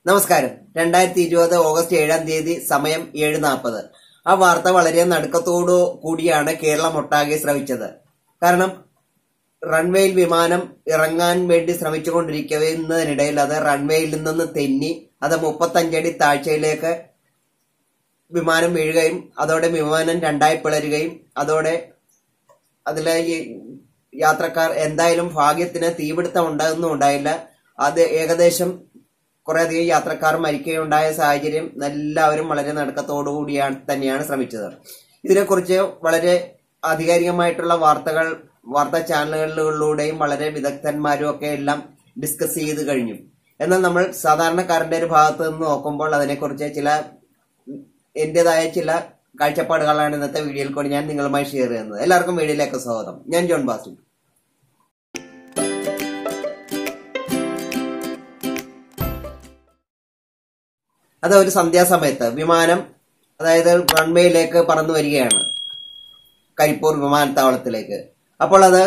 നമസ്കാരം രണ്ടായിരത്തി ഇരുപത് ഓഗസ്റ്റ് ഏഴാം തീയതി സമയം ഏഴ് നാൽപ്പത് ആ വാർത്ത വളരെ നടുക്കത്തോടു കൂടിയാണ് കേരളം ഒട്ടാകെ ശ്രവിച്ചത് കാരണം റൺവേയിൽ വിമാനം ഇറങ്ങാൻ വേണ്ടി ശ്രമിച്ചുകൊണ്ടിരിക്കുന്നതിനിടയിൽ അത് റൺവേയിൽ നിന്ന് തെന്നി അത് മുപ്പത്തഞ്ചടി താഴ്ചയിലേക്ക് വിമാനം വീഴുകയും അതോടെ വിമാനം രണ്ടായി പിളരുകയും അതോടെ അതിലെ ഈ യാത്രക്കാർ എന്തായാലും ഭാഗ്യത്തിന് തീപിടുത്തം ഉണ്ടാകുന്നും ഉണ്ടായില്ല അത് ഏകദേശം കുറേയധികം യാത്രക്കാർ മരിക്കുകയുണ്ടായ സാഹചര്യം എല്ലാവരും വളരെ നടുക്കത്തോടുകൂടിയാണ് തന്നെയാണ് ശ്രമിച്ചത് ഇതിനെക്കുറിച്ച് വളരെ ആധികാരികമായിട്ടുള്ള വാർത്തകൾ വാർത്താ ചാനലുകളിലൂടെയും വളരെ വിദഗ്ധന്മാരും ഒക്കെ എല്ലാം ഡിസ്കസ് ചെയ്ത് കഴിഞ്ഞു എന്നാൽ നമ്മൾ സാധാരണക്കാരന്റെ ഒരു ഭാഗത്ത് നിന്ന് നോക്കുമ്പോൾ അതിനെക്കുറിച്ച് ചില എന്റേതായ ചില കാഴ്ചപ്പാടുകളാണ് ഇന്നത്തെ വീഡിയോയിൽ കൂടി ഞാൻ നിങ്ങളുമായി ഷെയർ ചെയ്യുന്നത് എല്ലാവർക്കും വീഡിയോയിലേക്ക് സ്വാഗതം ഞാൻ ജോൺ ബാസു അത് ഒരു സന്ധ്യാസമയത്ത് വിമാനം അതായത് റൺവേയിലേക്ക് പറന്നു വരികയാണ് കരിപ്പൂർ വിമാനത്താവളത്തിലേക്ക് അപ്പോൾ അത്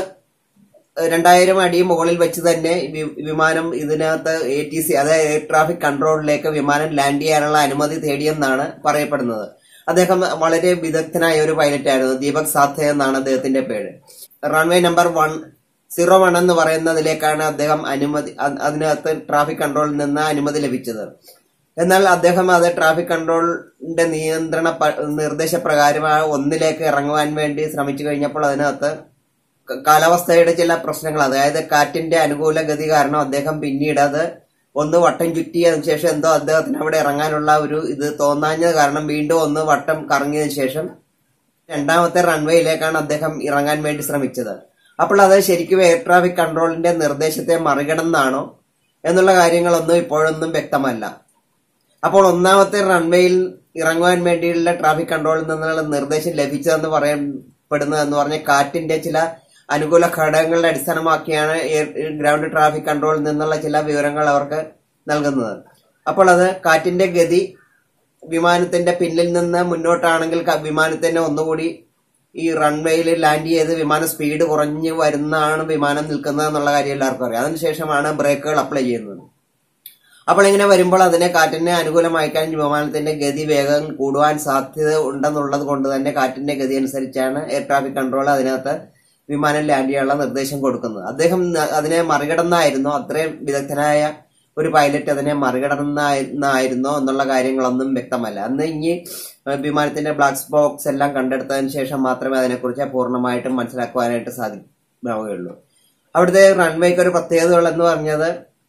രണ്ടായിരം അടി മുകളിൽ വെച്ച് തന്നെ വി- വിമാനം ഇതിനകത്ത് എ ടി സി അതായത് എയർ ട്രാഫിക് കൺട്രോളിലേക്ക് വിമാനം ലാൻഡ് ചെയ്യാനുള്ള അനുമതി തേടിയെന്നാണ് പറയപ്പെടുന്നത് അദ്ദേഹം വളരെ വിദഗ്ധനായ ഒരു പൈലറ്റ് ആയിരുന്നു ദീപക് സാഥെ എന്നാണ് അദ്ദേഹത്തിന്റെ പേര് runway number one zero one എന്ന് പറയുന്നതിലേക്കാണ് അദ്ദേഹം അനുമതി അ- അതിനകത്ത് ട്രാഫിക് കൺട്രോളിൽ നിന്ന് അനുമതി ലഭിച്ചത് എന്നാൽ അദ്ദേഹം അത് ട്രാഫിക് കൺട്രോളിന്റെ നിയന്ത്രണ പ- നിർദ്ദേശപ്രകാരം ആ ഒന്നിലേക്ക് ഇറങ്ങുവാൻ വേണ്ടി ശ്രമിച്ചു കഴിഞ്ഞപ്പോൾ അതിനകത്ത് ക- കാലാവസ്ഥയുടെ ചില പ്രശ്നങ്ങൾ അതായത് കാറ്റിന്റെ അനുകൂല ഗതി കാരണം അദ്ദേഹം പിന്നീട് അത് ഒന്ന് വട്ടം ചുറ്റിയതിനു ശേഷം എന്തോ അദ്ദേഹത്തിന് അവിടെ ഇറങ്ങാനുള്ള ഒരു ഇത് തോന്നാഞ്ഞത് കാരണം വീണ്ടും ഒന്ന് വട്ടം കറങ്ങിയതിനു ശേഷം രണ്ടാമത്തെ റൺവേയിലേക്കാണ് അദ്ദേഹം ഇറങ്ങാൻ വേണ്ടി ശ്രമിച്ചത് അപ്പോൾ അത് ശരിക്കും എയർ ട്രാഫിക് കൺട്രോളിന്റെ നിർദ്ദേശത്തെ മറികടന്നാണോ എന്നുള്ള കാര്യങ്ങളൊന്നും ഇപ്പോഴൊന്നും വ്യക്തമല്ല അപ്പോൾ ഒന്നാമത്തെ റൺവേയിൽ ഇറങ്ങുവാൻ വേണ്ടിയുള്ള ട്രാഫിക് കൺട്രോളിൽ നിന്നുള്ള നിർദ്ദേശം ലഭിച്ചതെന്ന് പറയപ്പെടുന്നത് എന്ന് പറഞ്ഞ കാറ്റിന്റെ ചില അനുകൂല ഘടകങ്ങളുടെ അടിസ്ഥാനമാക്കിയാണ് എയർ ഗ്രൗണ്ട് ട്രാഫിക് കൺട്രോളിൽ നിന്നുള്ള ചില വിവരങ്ങൾ അവർക്ക് നൽകുന്നത് അപ്പോൾ അത് കാറ്റിന്റെ ഗതി വിമാനത്തിന്റെ പിന്നിൽ നിന്ന് മുന്നോട്ടാണെങ്കിൽ ക- വിമാനത്തിന് ഒന്നുകൂടി ഈ റൺവേയിൽ ലാൻഡ് ചെയ്ത് വിമാനം സ്പീഡ് കുറഞ്ഞു വരുന്നതാണ് വിമാനം നിൽക്കുന്നത് എന്നുള്ള കാര്യം എല്ലാവർക്കും അറിയാം അതിനുശേഷമാണ് ബ്രേക്കുകൾ അപ്ലൈ ചെയ്യുന്നത് അപ്പോൾ ഇങ്ങനെ വരുമ്പോൾ അതിനെ കാറ്റിനെ അനുകൂലമാക്കാൻ വിമാനത്തിന്റെ ഗതി വേഗം കൂടുവാൻ സാധ്യത ഉണ്ടെന്നുള്ളത് കൊണ്ട് തന്നെ കാറ്റിന്റെ ഗതി അനുസരിച്ചാണ് എയർ ട്രാഫിക് കൺട്രോൾ അതിനകത്ത് വിമാനം ലാൻഡ് ചെയ്യാനുള്ള നിർദ്ദേശം കൊടുക്കുന്നത് അദ്ദേഹം ന- അതിനെ മറികടന്നായിരുന്നോ അത്രയും വിദഗ്ധനായ ഒരു പൈലറ്റ് അതിനെ മറികടന്നായിരുന്നോ എന്നുള്ള കാര്യങ്ങളൊന്നും വ്യക്തമല്ല അന്ന് ഇനി ഏഹ്, വിമാനത്തിന്റെ ബ്ലാക്ക് ബോക്സ് എല്ലാം കണ്ടെടുത്തതിന് ശേഷം മാത്രമേ അതിനെക്കുറിച്ച് പൂർണ്ണമായിട്ടും മനസ്സിലാക്കുവാനായിട്ട് സാധിക്കുകയുള്ളൂ അവിടുത്തെ റൺവേക്ക് ഒരു പ്രത്യേകതകൾ എന്ന് പറഞ്ഞത്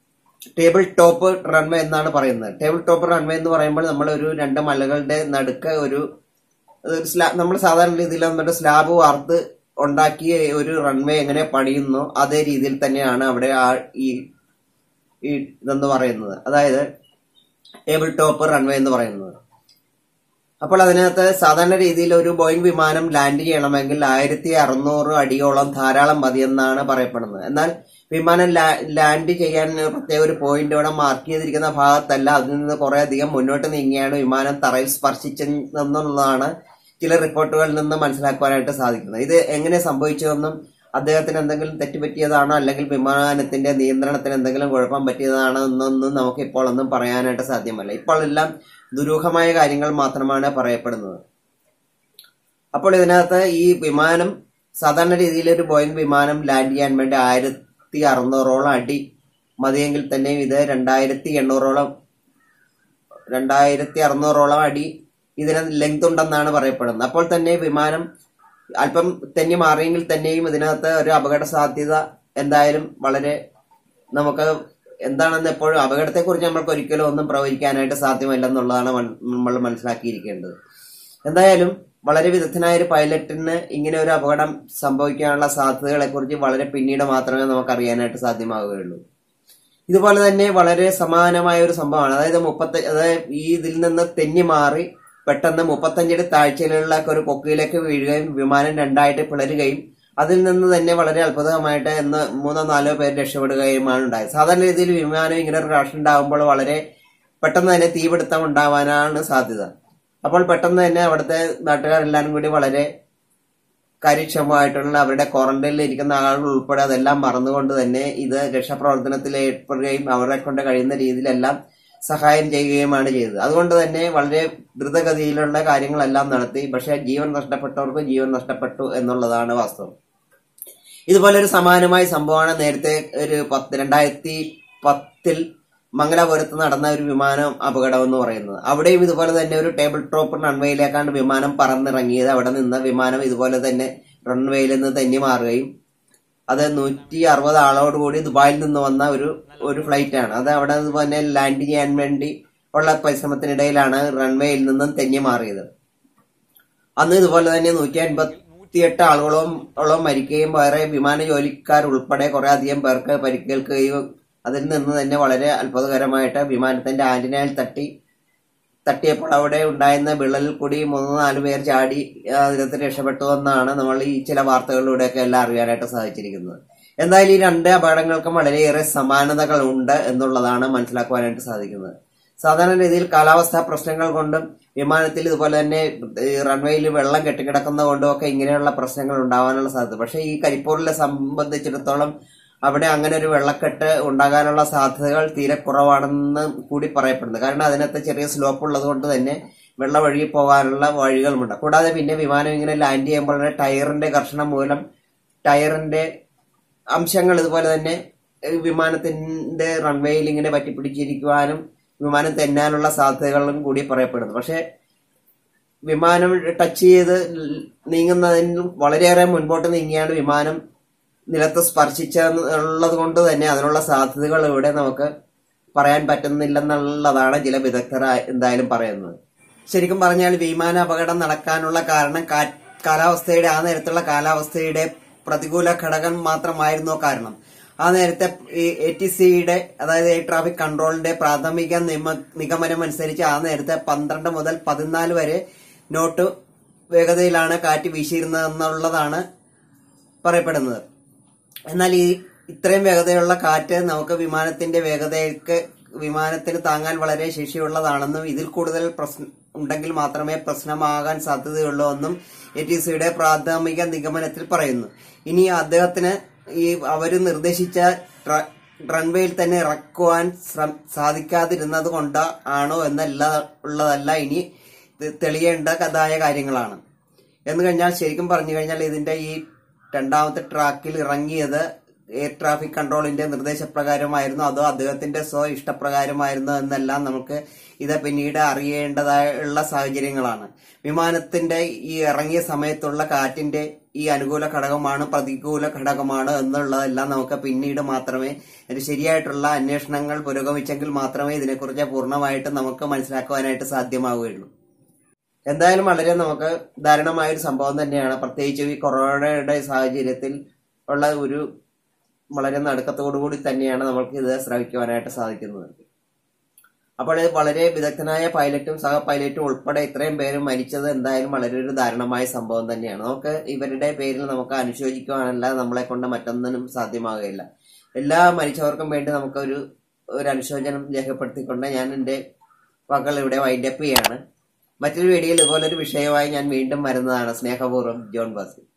ടേബിൾ ടോപ്പ് റൺവേ എന്നാണ് പറയുന്നത് ടേബിൾ ടോപ്പ് റൺവേ എന്ന് പറയുമ്പോൾ നമ്മൾ ഒരു രണ്ട് മലകളുടെ നടുക്ക് ഒരു ഒരു സ്ലാ നമ്മൾ സാധാരണ രീതിയിൽ നമ്മുടെ സ്ലാബ് വാർത്ത് ഉണ്ടാക്കിയ ഒരു റൺവേ എങ്ങനെ പണിയുന്നു അതേ രീതിയിൽ തന്നെയാണ് അവിടെ ആ ഈ ഈ ഇതെന്ന് പറയുന്നത് അതായത് ടേബിൾ ടോപ്പ് റൺവേ എന്ന് പറയുന്നത് അപ്പോൾ അതിനകത്ത് സാധാരണ രീതിയിൽ ഒരു ബോയിങ് വിമാനം ലാൻഡ് ചെയ്യണമെങ്കിൽ ആയിരത്തി അറുന്നൂറ് അടിയോളം ധാരാളം മതിയെന്നാണ് പറയപ്പെടുന്നത് എന്നാൽ വിമാനം ലാ- ലാൻഡ് ചെയ്യാൻ പ്രത്യേക ഒരു പോയിന്റ് ഇവിടെ മാർക്ക് ചെയ്തിരിക്കുന്ന ഭാഗത്തല്ല അതിൽ നിന്ന് കുറെ അധികം മുന്നോട്ട് നീങ്ങിയാണ് വിമാനം തറയിൽ സ്പർശിച്ചെന്നുള്ളതാണ് ചില റിപ്പോർട്ടുകളിൽ നിന്ന് മനസ്സിലാക്കുവാനായിട്ട് സാധിക്കുന്നത് ഇത് എങ്ങനെ സംഭവിച്ചതെന്നും അദ്ദേഹത്തിന് എന്തെങ്കിലും തെറ്റുപറ്റിയതാണോ അല്ലെങ്കിൽ വിമാനത്തിന്റെ നിയന്ത്രണത്തിന് എന്തെങ്കിലും കുഴപ്പം പറ്റിയതാണോ എന്നൊന്നും നമുക്ക് ഇപ്പോൾ ഒന്നും പറയാനായിട്ട് സാധ്യമല്ല ഇപ്പോൾ എല്ലാം ദുരൂഹമായ കാര്യങ്ങൾ മാത്രമാണ് പറയപ്പെടുന്നത് അപ്പോൾ ഇതിനകത്ത് ഈ വിമാനം സാധാരണ രീതിയിൽ ഒരു ബോയിങ് വിമാനം ലാൻഡ് ചെയ്യാൻ വേണ്ടി ആയിരത്തി അറുന്നൂറോളം അടി മതിയെങ്കിൽ തന്നെയും ഇത് രണ്ടായിരത്തി എണ്ണൂറോളം രണ്ടായിരത്തി അറുന്നൂറോളം അടി ഇതിന് ലെങ്ത് ഉണ്ടെന്നാണ് പറയപ്പെടുന്നത് അപ്പോൾ തന്നെ വിമാനം അല്പം തെന്നി മാറിയെങ്കിൽ തന്നെയും ഇതിനകത്ത് ഒരു അപകട സാധ്യത എന്തായാലും വളരെ നമുക്ക് എന്താണെന്ന് എപ്പോഴും അപകടത്തെക്കുറിച്ച് നമ്മൾക്ക് ഒരിക്കലും ഒന്നും പ്രവചിക്കാനായിട്ട് സാധ്യമല്ലെന്നുള്ളതാണ് മൻ- നമ്മൾ മനസ്സിലാക്കിയിരിക്കേണ്ടത് എന്തായാലും വളരെ വിദഗ്ധനായ ഒരു പൈലറ്റിന് ഇങ്ങനെ ഒരു അപകടം സംഭവിക്കാനുള്ള സാധ്യതകളെ കുറിച്ച് വളരെ പിന്നീട് മാത്രമേ നമുക്ക് അറിയാനായിട്ട് സാധ്യമാവുകയുള്ളൂ ഇതുപോലെ തന്നെ വളരെ സമാനമായ ഒരു സംഭവമാണ് അതായത് മുപ്പത്തി അതായത് ഈ ഇതിൽ നിന്ന് തെന്നി മാറി പെട്ടെന്ന് മുപ്പത്തഞ്ചടി താഴ്ചയിലുള്ള ഒരു കൊക്കയിലേക്ക് വീഴുകയും വിമാനം രണ്ടായിട്ട് പിളരുകയും അതിൽ നിന്ന് തന്നെ വളരെ അത്ഭുതമായിട്ട് എന്ന് മൂന്നോ നാലോ പേര് രക്ഷപ്പെടുകയുമാണ് ഉണ്ടായത് സാധാരണ രീതിയിൽ വിമാനം ഇങ്ങനെ ഒരു ക്രാഷ് ഉണ്ടാകുമ്പോൾ വളരെ പെട്ടെന്ന് തന്നെ തീപിടുത്തം ഉണ്ടാവാനാണ് സാധ്യത അപ്പോൾ പെട്ടെന്ന് തന്നെ അവിടുത്തെ നാട്ടുകാരെല്ലാവരും കൂടി വളരെ കാര്യക്ഷമമായിട്ടുള്ള അവരുടെ ക്വാറന്റൈനിൽ ഇരിക്കുന്ന ആളുകൾ ഉൾപ്പെടെ അതെല്ലാം മറന്നുകൊണ്ട് തന്നെ ഇത് രക്ഷാപ്രവർത്തനത്തിൽ ഏർപ്പെടുകയും അവരെ കൊണ്ട് കഴിയുന്ന രീതിയിലെല്ലാം സഹായം ചെയ്യുകയുമാണ് ചെയ്തത് അതുകൊണ്ട് തന്നെ വളരെ ദ്രുതഗതിയിലുള്ള കാര്യങ്ങളെല്ലാം നടത്തി പക്ഷെ ജീവൻ നഷ്ടപ്പെട്ടവർക്ക് ജീവൻ നഷ്ടപ്പെട്ടു എന്നുള്ളതാണ് വാസ്തവം ഇതുപോലെ ഒരു സമാനമായ സംഭവമാണ് നേരത്തെ ഒരു പത്ത് രണ്ടായിരത്തി പത്തിൽ മംഗലാപുരത്ത് നടന്ന ഒരു വിമാനം അപകടം എന്ന് പറയുന്നത് അവിടെയും ഇതുപോലെ തന്നെ ഒരു ടേബിൾ ടോപ്പ് റൺവേയിലേക്കാണ് വിമാനം പറന്നിറങ്ങിയത് അവിടെ നിന്ന് വിമാനം ഇതുപോലെ തന്നെ റൺവേയിൽ നിന്ന് തെന്നി മാറുകയും അത് നൂറ്റി അറുപത് ആളോട് കൂടി ദുബായിൽ നിന്ന് വന്ന ഒരു ഒരു ഫ്ലൈറ്റ് ആണ് അത് അവിടെ തന്നെ ലാൻഡ് ചെയ്യാൻ വേണ്ടി ഉള്ള പരിശ്രമത്തിനിടയിലാണ് റൺവേയിൽ നിന്നും തെന്നി മാറിയത് അന്ന് ഇതുപോലെ തന്നെ നൂറ്റി അൻപത്തിയെട്ട് ആളുകളോളം ഓളം മരിക്കുകയും വേറെ വിമാന ജോലിക്കാർ ഉൾപ്പെടെ കുറെ അധികം പേർക്ക് പരിക്കേൽക്കുകയും അതിൽ നിന്ന് തന്നെ വളരെ അത്ഭുതകരമായിട്ട് വിമാനത്തിന്റെ ആന്റിനയിൽ തട്ടി തട്ടിയപ്പോൾ അവിടെ ഉണ്ടായിരുന്ന വിള്ളലിൽ കൂടി മൂന്ന് നാല് പേർ ചാടി അതിനകത്ത് രക്ഷപ്പെട്ടു എന്നാണ് നമ്മൾ ഈ ചില വാർത്തകളിലൂടെയൊക്കെ എല്ലാം അറിയാനായിട്ട് സാധിച്ചിരിക്കുന്നത് എന്തായാലും ഈ രണ്ട് അപകടങ്ങൾക്കും വളരെയേറെ സമാനതകൾ ഉണ്ട് എന്നുള്ളതാണ് മനസ്സിലാക്കുവാനായിട്ട് സാധിക്കുന്നത് സാധാരണ രീതിയിൽ കാലാവസ്ഥാ പ്രശ്നങ്ങൾ കൊണ്ടും വിമാനത്തിൽ ഇതുപോലെ തന്നെ ഈ റൺവേയിൽ വെള്ളം കെട്ടിക്കിടക്കുന്നത് കൊണ്ടും ഒക്കെ ഇങ്ങനെയുള്ള പ്രശ്നങ്ങൾ ഉണ്ടാവാനുള്ള സാധ്യത പക്ഷേ ഈ കരിപ്പൂരിലെ സംബന്ധിച്ചിടത്തോളം അവിടെ അങ്ങനെ ഒരു വെള്ളക്കെട്ട് ഉണ്ടാകാനുള്ള സാധ്യതകൾ തീരെ കുറവാണെന്ന് കൂടി പറയപ്പെടുന്നു കാരണം അതിനകത്ത് ചെറിയ സ്ലോപ്പ് ഉള്ളത് കൊണ്ട് തന്നെ വെള്ളം ഒഴുകി പോകാനുള്ള വഴികളുമുണ്ട് കൂടാതെ പിന്നെ വിമാനം ഇങ്ങനെ ലാൻഡ് ചെയ്യുമ്പോൾ ടയറിന്റെ കർഷണം മൂലം ടയറിന്റെ അംശങ്ങൾ ഇതുപോലെ തന്നെ ഏഹ് വിമാനത്തിന്റെ റൺവേയിൽ ഇങ്ങനെ പറ്റിപ്പിടിച്ചിരിക്കുവാനും വിമാനം തെന്നാനുള്ള സാധ്യതകളും കൂടി പറയപ്പെടുന്നു പക്ഷെ വിമാനം ടച്ച് ചെയ്ത് നീങ്ങുന്നതിന് വളരെയേറെ മുൻപോട്ട് നീങ്ങിയാണ് വിമാനം നിലത്ത് സ്പർശിച്ചുള്ളത് കൊണ്ട് തന്നെ അതിനുള്ള സാധ്യതകൾ ഇവിടെ നമുക്ക് പറയാൻ പറ്റുന്നില്ലെന്നുള്ളതാണ് ചില വിദഗ്ധർ എന്തായാലും പറയുന്നത് ശരിക്കും പറഞ്ഞാൽ വിമാന അപകടം നടക്കാനുള്ള കാരണം കാ- കാലാവസ്ഥയുടെ ആ നേരത്തുള്ള കാലാവസ്ഥയുടെ പ്രതികൂല ഘടകം മാത്രമായിരുന്നോ കാരണം ആ നേരത്തെ ഈ എ ടി സിയുടെ അതായത് എയർ ട്രാഫിക് കൺട്രോളിന്റെ പ്രാഥമിക നിയമ നിഗമനം അനുസരിച്ച് ആ നേരത്തെ പന്ത്രണ്ട് മുതൽ പതിനാല് വരെ നോട്ട് വേഗതയിലാണ് കാറ്റ് വീശിയിരുന്നത് എന്നുള്ളതാണ് പറയപ്പെടുന്നത് എന്നാൽ ഈ ഇത്രയും വേഗതയുള്ള കാറ്റ് നമുക്ക് വിമാനത്തിന്റെ വേഗതയ്ക്ക് വിമാനത്തിന് താങ്ങാൻ വളരെ ശേഷിയുള്ളതാണെന്നും ഇതിൽ കൂടുതൽ പ്രശ്നം ഉണ്ടെങ്കിൽ മാത്രമേ പ്രശ്നമാകാൻ സാധ്യതയുള്ളൂ എന്നും എ ടി സിയുടെ പ്രാഥമിക നിഗമനത്തിൽ പറയുന്നു ഇനി അദ്ദേഹത്തിന് ഈ അവര് നിർദ്ദേശിച്ച ട്ര- റൺവേയിൽ തന്നെ ഇറക്കുവാൻ ശ്രം- സാധിക്കാതിരുന്നത് കൊണ്ട് ആണോ എന്നല്ല ഉള്ളതല്ല ഇനി ഇത് തെളിയേണ്ടതായ കാര്യങ്ങളാണ് എന്ന് കഴിഞ്ഞാൽ ശരിക്കും പറഞ്ഞു കഴിഞ്ഞാൽ ഇതിന്റെ ഈ രണ്ടാമത്തെ ട്രാക്കിൽ ഇറങ്ങിയത് എയർ ട്രാഫിക് കൺട്രോളിന്റെ നിർദ്ദേശപ്രകാരമായിരുന്നു അതോ അദ്ദേഹത്തിന്റെ സ്വ ഇഷ്ടപ്രകാരമായിരുന്നു എന്നെല്ലാം നമുക്ക് ഇത് പിന്നീട് അറിയേണ്ടതായുള്ള സാഹചര്യങ്ങളാണ് വിമാനത്തിന്റെ ഈ ഇറങ്ങിയ സമയത്തുള്ള കാറ്റിന്റെ ഈ അനുകൂല ഘടകമാണ് പ്രതികൂല ഘടകമാണ് എന്നുള്ളതെല്ലാം നമുക്ക് പിന്നീട് മാത്രമേ ഒരു ശരിയായിട്ടുള്ള അന്വേഷണങ്ങൾ പുരോഗമിച്ചെങ്കിൽ മാത്രമേ ഇതിനെക്കുറിച്ച് പൂർണ്ണമായിട്ട് നമുക്ക് മനസ്സിലാക്കുവാനായിട്ട് സാധ്യമാവുകയുള്ളൂ എന്തായാലും വളരെ നമുക്ക് ദാരുണമായ ഒരു സംഭവം തന്നെയാണ് പ്രത്യേകിച്ച് ഈ കൊറോണയുടെ സാഹചര്യത്തിൽ ഉള്ള ഒരു വളരെ നടുക്കത്തോടു കൂടി തന്നെയാണ് നമുക്ക് ഇത് ശ്രവിക്കുവാനായിട്ട് സാധിക്കുന്നത് അപ്പോൾ ഇത് വളരെ വിദഗ്ധനായ പൈലറ്റും സഹ പൈലറ്റും ഉൾപ്പെടെ ഇത്രയും പേര് മരിച്ചത് എന്തായാലും വളരെ ഒരു ദാരുണമായ സംഭവം തന്നെയാണ് നമുക്ക് ഇവരുടെ പേരിൽ നമുക്ക് അനുശോചിക്കുവാനല്ല നമ്മളെ കൊണ്ട് മറ്റൊന്നിനും സാധ്യമാകുകയില്ല എല്ലാ മരിച്ചവർക്കും വേണ്ടി നമുക്ക് ഒരു ഒരു അനുശോചനം രേഖപ്പെടുത്തിക്കൊണ്ട് ഞാൻ എൻ്റെ വാക്കുകൾ ഇവിടെ വൈൻഡപ്പ് ചെയ്യാണ് മറ്റൊരു വീഡിയോയിൽ ഇതുപോലൊരു വിഷയമായി ഞാൻ വീണ്ടും വരുന്നതാണ് സ്നേഹപൂർവ്വം ജോൺ ബാസി